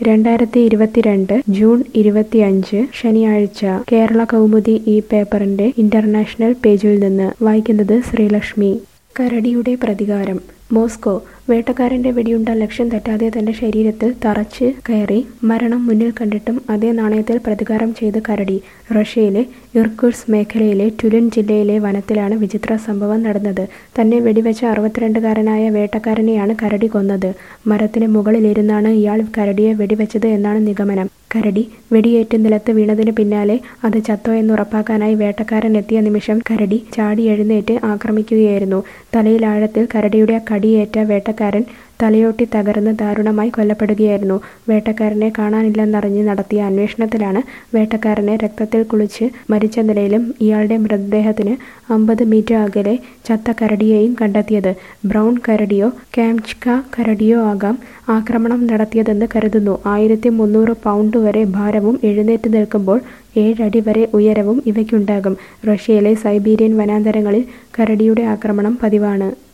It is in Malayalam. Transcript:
രണ്ടായിരത്തി ഇരുപത്തിരണ്ട് ജൂൺ ഇരുപത്തിയഞ്ച് ശനിയാഴ്ച കേരള കൗമുദി ഈ പേപ്പറിന്റെ ഇന്റർനാഷണൽ പേജിൽ നിന്ന് വായിക്കുന്നത് ശ്രീലക്ഷ്മി കരടിയുടെ പ്രതികാരം മോസ്കോ വേട്ടക്കാരന്റെ വെടിയുണ്ട ലക്ഷ്യം തെറ്റാതെ തന്റെ ശരീരത്തിൽ തറച്ച് കയറി മരണം മുന്നിൽ കണ്ടിട്ടും അതേ നാണയത്തിൽ പ്രതികാരം ചെയ്ത് കരടി റഷ്യയിലെ ഇർക്കുട്സ് മേഖലയിലെ ടുലിൻ ജില്ലയിലെ വനത്തിലാണ് വിചിത്ര സംഭവം നടന്നത് തന്നെ വെടിവെച്ച അറുപത്തിരണ്ടുകാരനായ വേട്ടക്കാരനെയാണ് കരടി കൊന്നത് മരത്തിന് മുകളിലിരുന്നാണ് ഇയാൾ കരടിയെ വെടിവെച്ചത് എന്നാണ് നിഗമനം കരടി വെടിയേറ്റ് നിലത്ത് വീണതിന് പിന്നാലെ അത് ചത്തോ എന്നുറപ്പാക്കാനായി വേട്ടക്കാരൻ എത്തിയ നിമിഷം കരടി ചാടി എഴുന്നേറ്റ് ആക്രമിക്കുകയായിരുന്നു തലയിൽ ആഴത്തിൽ കരടിയുടെ കടിയേറ്റ വേട്ടക്കാരൻ തലയോട്ടി തകർന്ന് ദാരുണമായി കൊല്ലപ്പെടുകയായിരുന്നു വേട്ടക്കാരനെ കാണാനില്ലെന്നറിഞ്ഞ് നടത്തിയ അന്വേഷണത്തിലാണ് വേട്ടക്കാരനെ രക്തത്തിൽ കുളിച്ച് മരിച്ച നിലയിലും ഇയാളുടെ മൃതദേഹത്തിന് അമ്പത് മീറ്റർ അകലെ ചത്ത കരടിയെയും കണ്ടെത്തിയത് ബ്രൗൺ കരടിയോ കാംച്ക കരടിയോ ആകാം ആക്രമണം നടത്തിയതെന്ന് കരുതുന്നു ആയിരത്തി മുന്നൂറ് പൗണ്ട് വരെ ഭാരവും എഴുന്നേറ്റ് നിൽക്കുമ്പോൾ ഏഴടി വരെ ഉയരവും ഇവയ്ക്കുണ്ടാകും റഷ്യയിലെ സൈബീരിയൻ വനാന്തരങ്ങളിൽ കരടിയുടെ ആക്രമണം പതിവാണ്